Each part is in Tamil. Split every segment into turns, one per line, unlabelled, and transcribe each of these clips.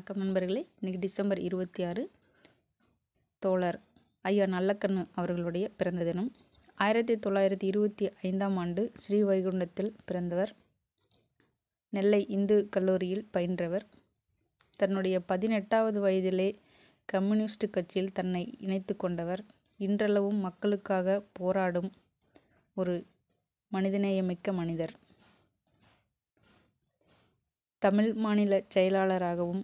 வணக்கம் நண்பர்களே இன்றைக்கி டிசம்பர் இருபத்தி ஆறு தோழர் ஐயா நல்லக்கண்ணு அவர்களுடைய பிறந்த தினம் ஆயிரத்தி தொள்ளாயிரத்தி இருபத்தி ஐந்தாம் ஆண்டு ஸ்ரீவைகுண்டத்தில் பிறந்தவர் நெல்லை இந்து கல்லூரியில் பயின்றவர் தன்னுடைய பதினெட்டாவது வயதிலே கம்யூனிஸ்ட் கட்சியில் தன்னை இணைத்து கொண்டவர் இன்றளவும் மக்களுக்காக போராடும் ஒரு மனிதநேயமிக்க மனிதர் தமிழ் மாநில செயலாளராகவும்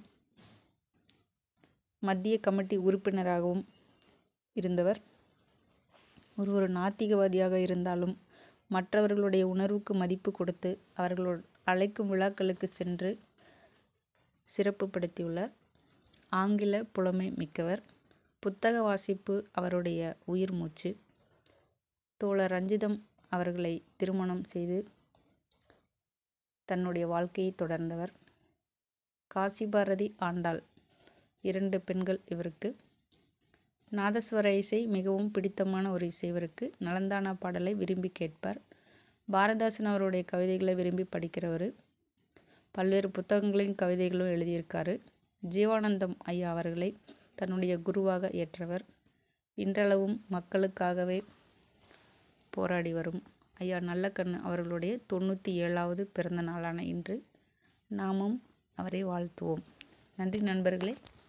மத்திய கமிட்டி உறுப்பினராகவும் இருந்தவர் ஒரு ஒரு நாத்திகவாதியாக இருந்தாலும் மற்றவர்களுடைய உணர்வுக்கு மதிப்பு கொடுத்து அவர்களோட அழைக்கும் விழாக்களுக்கு சென்று சிறப்பு படுத்தியுள்ளார் ஆங்கில புலமை மிக்கவர் புத்தக வாசிப்பு அவருடைய உயிர் மூச்சு தோழர் ரஞ்சிதம் அவர்களை திருமணம் செய்து தன்னுடைய வாழ்க்கையை தொடர்ந்தவர் காசி பாரதி ஆண்டாள் இரண்டு பெண்கள் இவருக்கு நாதஸ்வர இசை மிகவும் பிடித்தமான ஒரு இசை இவருக்கு நலந்தானா பாடலை விரும்பி கேட்பார் பாரதாசன் அவருடைய கவிதைகளை விரும்பி படிக்கிறவர் பல்வேறு புத்தகங்களையும் கவிதைகளும் எழுதியிருக்காரு ஜீவானந்தம் ஐயா அவர்களை தன்னுடைய குருவாக ஏற்றவர் இன்றளவும் மக்களுக்காகவே போராடி வரும் ஐயா நல்லக்கண்ணு அவர்களுடைய தொண்ணூற்றி ஏழாவது பிறந்த நாளான இன்று நாமும் அவரை வாழ்த்துவோம் நன்றி நண்பர்களே